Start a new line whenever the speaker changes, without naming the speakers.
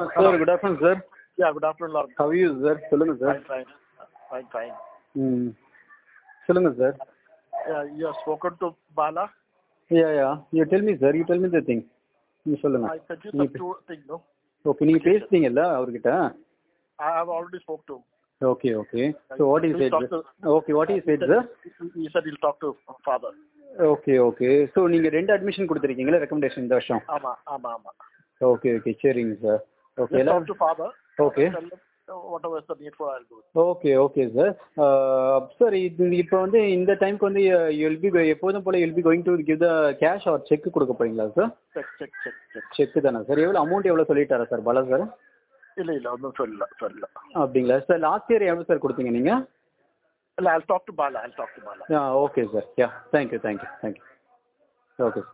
Sir good afternoon sir
Yeah, good afternoon, Lord.
How you sir சொல்லுங்கள் sir
Fine, fine. Fine, fine.
ம் சொல்லுங்கள் sir
Yeah, you have spoken to Bala.
Yeah yeah you tell me sir you tell me the thing நீங்கள்
I
சொல்லுங்கள்
sent you
நீ
some two things, no?
Okay நீங்கள் பேசிட்டீங்கல்ல அவர்கிட்ட
I have already spoke to him.
Okay okay so what is
Please
it
talk to-
okay what is it sir
He said he'll talk to father.
Okay okay so நீங்கள் ரெண்டு admission கொடுத்துருக்கீங்களா recommendation இந்த வருஷம்
Ama, ama, ama.
Okay okay சரிங்க sir okay
Just
எல்லாம்
talk to father.
Okay
Tell him uh, whatever is the need for, I'll do it.
Okay okay sir sir இது இப்போ வந்து இந்த டைம்க்கு வந்து யுல் பி எப்போதும் போல you'll be going to give the cash or cheque கொடுக்க போறீங்களா sir
Check, check, check, check.
Cheque தானே சார் எவ்வளோ அமௌண்ட் எவ்வளோ சொல்லிட்டாரா சார் பாலா சார்
இல்ல இல்ல ஒன்றும் சொல்லல சொல்லல
அப்படிங்களா சார் லாஸ்ட் இயர் எவ்வளோ சார் கொடுத்தீங்க நீங்கள்
இல்ல I'll talk to Bala. I'll talk to Bala.
Ah okay sir yeah thank you thank you thank you okay